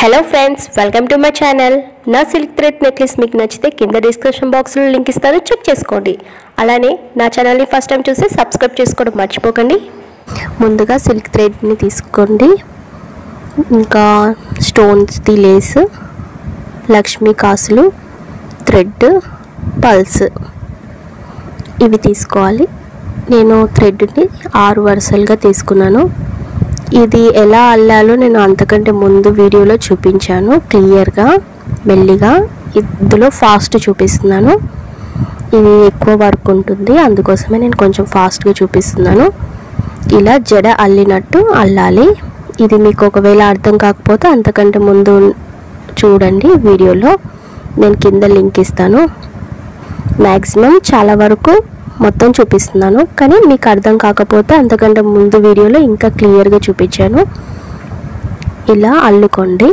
hello friends welcome to my channel నా silk thread necklace మీకు నచ్చితే కింద డిస్క్రిప్షన్ బాక్స్లో లింక్ ఇస్తాను చెక్ చేసుకోండి అలానే నా ఛానల్ని ఫస్ట్ టైం చూసి సబ్స్క్రైబ్ చేసుకోవడం మర్చిపోకండి ముందుగా సిల్క్ థ్రెడ్ని తీసుకోండి ఇంకా స్టోన్స్ది లేస్ లక్ష్మీ కాసులు థ్రెడ్ పల్స్ ఇవి తీసుకోవాలి నేను థ్రెడ్ని ఆరు వరుసలుగా తీసుకున్నాను ఇది ఎలా అల్లాలో నేను అంతకంటే ముందు వీడియోలో చూపించాను క్లియర్గా మెల్లిగా ఇందులో ఫాస్ట్ చూపిస్తున్నాను ఇది ఎక్కువ వర్క్ ఉంటుంది అందుకోసమే నేను కొంచెం ఫాస్ట్గా చూపిస్తున్నాను ఇలా జడ అల్లినట్టు అల్లాలి ఇది మీకు ఒకవేళ అర్థం కాకపోతే అంతకంటే ముందు చూడండి వీడియోలో నేను కింద లింక్ ఇస్తాను మ్యాక్సిమం చాలా వరకు మొత్తం చూపిస్తున్నాను కానీ మీకు అర్థం కాకపోతే అంతకంటే ముందు వీడియోలో ఇంకా క్లియర్గా చూపించాను ఇలా అల్లుకోండి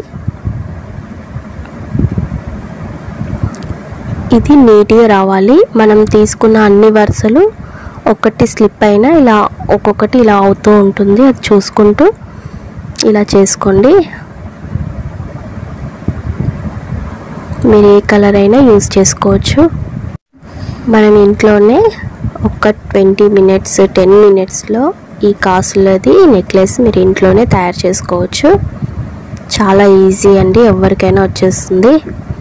ఇది నీట్గా రావాలి మనం తీసుకున్న అన్ని వరుసలు ఒకటి స్లిప్ అయినా ఇలా ఒక్కొక్కటి ఇలా అవుతూ ఉంటుంది అది చూసుకుంటూ ఇలా చేసుకోండి మీరు ఏ కలర్ అయినా యూజ్ చేసుకోవచ్చు మనం ఇంట్లోనే ఒక ట్వంటీ మినిట్స్ టెన్ మినిట్స్లో ఈ కాసులది నెక్లెస్ మీరు ఇంట్లోనే తయారు చేసుకోవచ్చు చాలా ఈజీ అండి ఎవరికైనా వచ్చేస్తుంది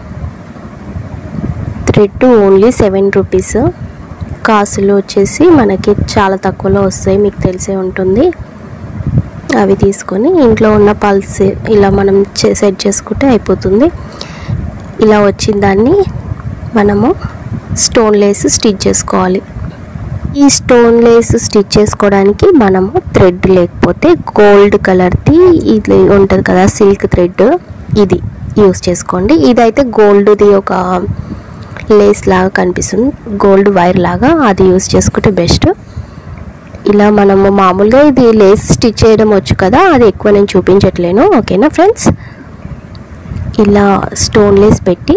థ్రెడ్ ఓన్లీ సెవెన్ రూపీస్ కాసులు వచ్చేసి మనకి చాలా తక్కువలో వస్తాయి మీకు తెలిసే ఉంటుంది అవి తీసుకొని ఇంట్లో ఉన్న పల్స్ ఇలా మనం సెట్ చేసుకుంటే అయిపోతుంది ఇలా వచ్చిన దాన్ని మనము స్టోన్ లేస్ స్టిచ్ చేసుకోవాలి ఈ స్టోన్ లేస్ స్టిచ్ చేసుకోవడానికి మనము థ్రెడ్ లేకపోతే గోల్డ్ కలర్ది ఇది ఉంటుంది కదా సిల్క్ థ్రెడ్ ఇది యూస్ చేసుకోండి ఇదైతే గోల్డ్ది ఒక లేస్ లాగా కనిపిస్తుంది గోల్డ్ వైర్ లాగా అది యూస్ చేసుకుంటే బెస్ట్ ఇలా మనము మామూలుగా ఇది లేస్ స్టిచ్ చేయడం వచ్చు కదా అది ఎక్కువ నేను చూపించట్లేను ఓకేనా ఫ్రెండ్స్ ఇలా స్టోన్ లేస్ పెట్టి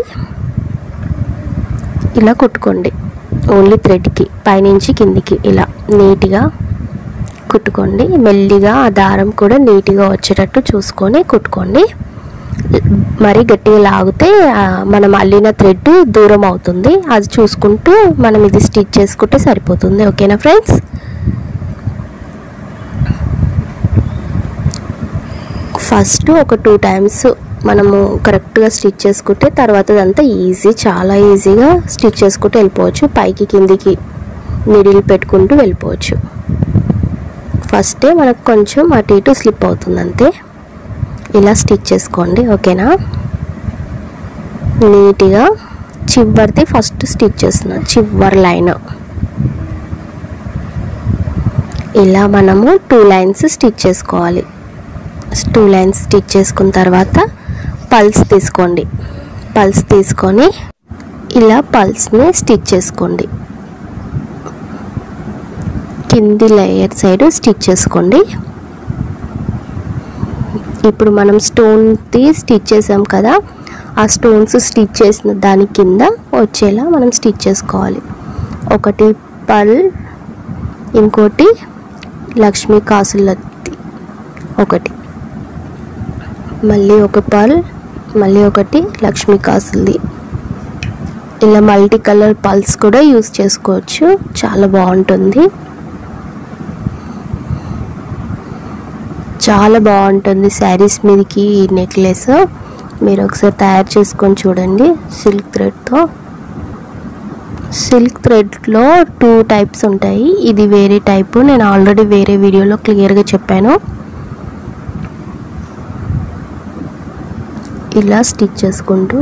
ఇలా కుట్టుకోండి ఓన్లీ థ్రెడ్కి పైనుంచి కిందికి ఇలా నీట్గా కుట్టుకోండి మెల్లిగా ఆ దారం కూడా నీట్గా వచ్చేటట్టు చూసుకొని కుట్టుకోండి మరి గట్టిగా లాగితే ఆ, మనం అల్లిన థ్రెడ్ దూరం అవుతుంది అది చూసుకుంటూ మనం ఇది స్టిచ్ చేసుకుంటే సరిపోతుంది ఓకేనా ఫ్రెండ్స్ ఫస్ట్ ఒక టూ టైమ్స్ మనము కరెక్ట్గా స్టిచ్ చేసుకుంటే తర్వాత అదంతా ఈజీ చాలా ఈజీగా స్టిచ్ చేసుకుంటూ వెళ్ళిపోవచ్చు పైకి కిందికి మిడిల్ పెట్టుకుంటూ వెళ్ళిపోవచ్చు ఫస్టే మనకు కొంచెం అటు ఇటు స్లిప్ అవుతుంది అంతే ఇలా స్టిచ్ చేసుకోండి ఓకేనా నీట్గా చివరిది ఫస్ట్ స్టిచ్ చేస్తున్నా చివరి లైన్ ఇలా మనము టూ లైన్స్ స్టిచ్ చేసుకోవాలి టూ లైన్స్ స్టిచ్ చేసుకున్న తర్వాత పల్స్ తీసుకోండి పల్స్ తీసుకొని ఇలా పల్స్ని స్టిచ్ చేసుకోండి కింది లేయర్ సైడ్ స్టిచ్ చేసుకోండి ఇప్పుడు మనం స్టోన్ది స్టిచ్ చేసాం కదా ఆ స్టోన్స్ స్టిచ్ చేసిన దాని కింద వచ్చేలా మనం స్టిచ్ చేసుకోవాలి ఒకటి పల్ ఇంకోటి లక్ష్మీ కాసులది ఒకటి మళ్ళీ ఒక పల్ మళ్ళీ ఒకటి లక్ష్మీ కాసులది ఇలా మల్టీ కలర్ పల్స్ కూడా యూస్ చేసుకోవచ్చు చాలా బాగుంటుంది చాలా బాగుంటుంది శారీస్ మీదకి ఈ నెక్లెస్ మీరు ఒకసారి తయారు చేసుకొని చూడండి సిల్క్ థ్రెడ్తో సిల్క్ థ్రెడ్లో టూ టైప్స్ ఉంటాయి ఇది వేరే టైపు నేను ఆల్రెడీ వేరే వీడియోలో క్లియర్గా చెప్పాను ఇలా స్టిచ్ చేసుకుంటూ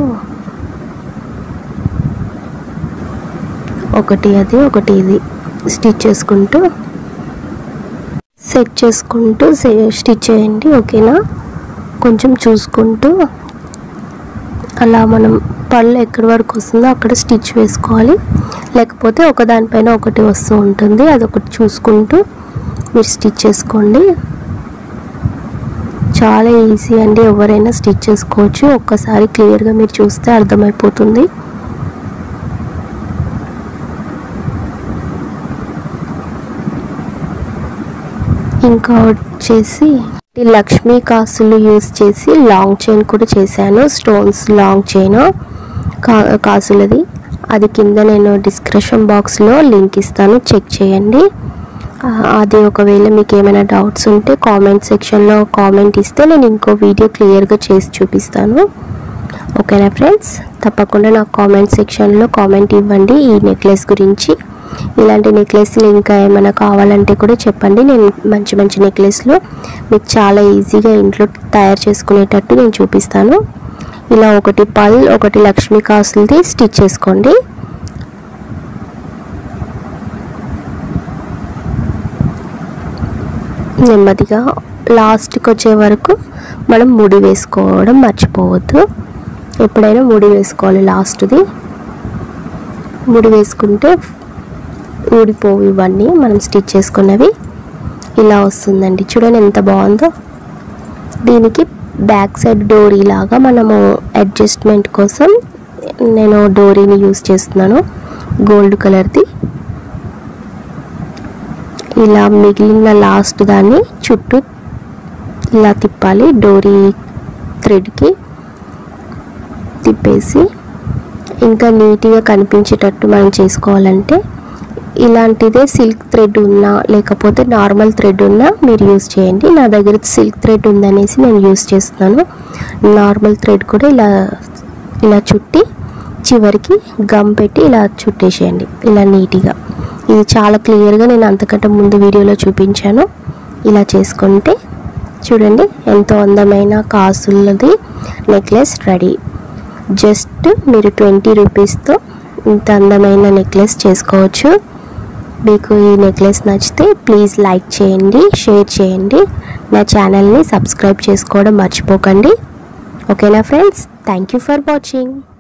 ఒకటి అది ఒకటి ఇది స్టిచ్ చేసుకుంటూ సెట్ చేసుకుంటూ స్టిచ్ చేయండి ఓకేనా కొంచెం చూసుకుంటూ అలా మనం పళ్ళు ఎక్కడి వరకు వస్తుందో అక్కడ స్టిచ్ వేసుకోవాలి లేకపోతే ఒకదానిపైన ఒకటి వస్తూ ఉంటుంది అదొకటి చూసుకుంటూ మీరు స్టిచ్ చేసుకోండి చాలా ఈజీ అండి ఎవరైనా స్టిచ్ చేసుకోవచ్చు ఒక్కసారి క్లియర్గా మీరు చూస్తే అర్థమైపోతుంది ఇంకా వచ్చేసి ఈ లక్ష్మీ కాసులు యూస్ చేసి లాంగ్ చైన్ కూడా చేశాను స్టోన్స్ లాంగ్ చైన్ కా కాసులది అది కింద నేను డిస్క్రిప్షన్ బాక్స్లో లింక్ ఇస్తాను చెక్ చేయండి ఆ, అది ఒకవేళ మీకు ఏమైనా డౌట్స్ ఉంటే కామెంట్ సెక్షన్లో కామెంట్ ఇస్తే నేను ఇంకో వీడియో క్లియర్గా చేసి చూపిస్తాను ఓకేనా ఫ్రెండ్స్ తప్పకుండా నాకు కామెంట్ సెక్షన్లో కామెంట్ ఇవ్వండి ఈ నెక్లెస్ గురించి ఇలాంటి నెక్లెస్లు ఇంకా ఏమైనా కావాలంటే కూడా చెప్పండి నేను మంచి మంచి నెక్లెస్లు మీకు చాలా ఈజీగా ఇంట్లో తయారు చేసుకునేటట్టు నేను చూపిస్తాను ఇలా ఒకటి పల్ ఒకటి లక్ష్మీ కాసులది స్టిచ్ చేసుకోండి నెమ్మదిగా లాస్ట్కి వచ్చే వరకు మనం ముడి వేసుకోవడం మర్చిపోవద్దు ఎప్పుడైనా ముడి వేసుకోవాలి లాస్ట్ది ముడి వేసుకుంటే ఊడిపోవు ఇవన్నీ మనం స్టిచ్ చేసుకున్నవి ఇలా వస్తుందండి చూడండి ఎంత బాగుందో దీనికి బ్యాక్ సైడ్ డోరీ లాగా మనము అడ్జస్ట్మెంట్ కోసం నేను డోరీని యూస్ చేస్తున్నాను గోల్డ్ కలర్ది ఇలా మిగిలిన లాస్ట్ దాన్ని చుట్టూ ఇలా తిప్పాలి డోరీ థ్రెడ్కి తిప్పేసి ఇంకా నీట్గా కనిపించేటట్టు మనం చేసుకోవాలంటే ఇలాంటిదే సిల్క్ థ్రెడ్ ఉన్నా లేకపోతే నార్మల్ థ్రెడ్ ఉన్నా మీరు యూస్ చేయండి నా దగ్గర సిల్క్ థ్రెడ్ ఉందనేసి నేను యూస్ చేస్తున్నాను నార్మల్ థ్రెడ్ కూడా ఇలా ఇలా చుట్టి చివరికి గమ్ పెట్టి ఇలా చుట్టేసేయండి ఇలా నీట్గా ఇది చాలా క్లియర్గా నేను అంతకంటే ముందు వీడియోలో చూపించాను ఇలా చేసుకుంటే చూడండి ఎంతో అందమైన కాసులది నెక్లెస్ రెడీ జస్ట్ మీరు ట్వంటీ రూపీస్తో ఇంత అందమైన నెక్లెస్ చేసుకోవచ్చు మీకు ఈ నెక్లెస్ నచ్చితే ప్లీజ్ లైక్ చేయండి షేర్ చేయండి నా ఛానల్ని సబ్స్క్రైబ్ చేసుకోవడం మర్చిపోకండి ఓకేనా friends thank you for watching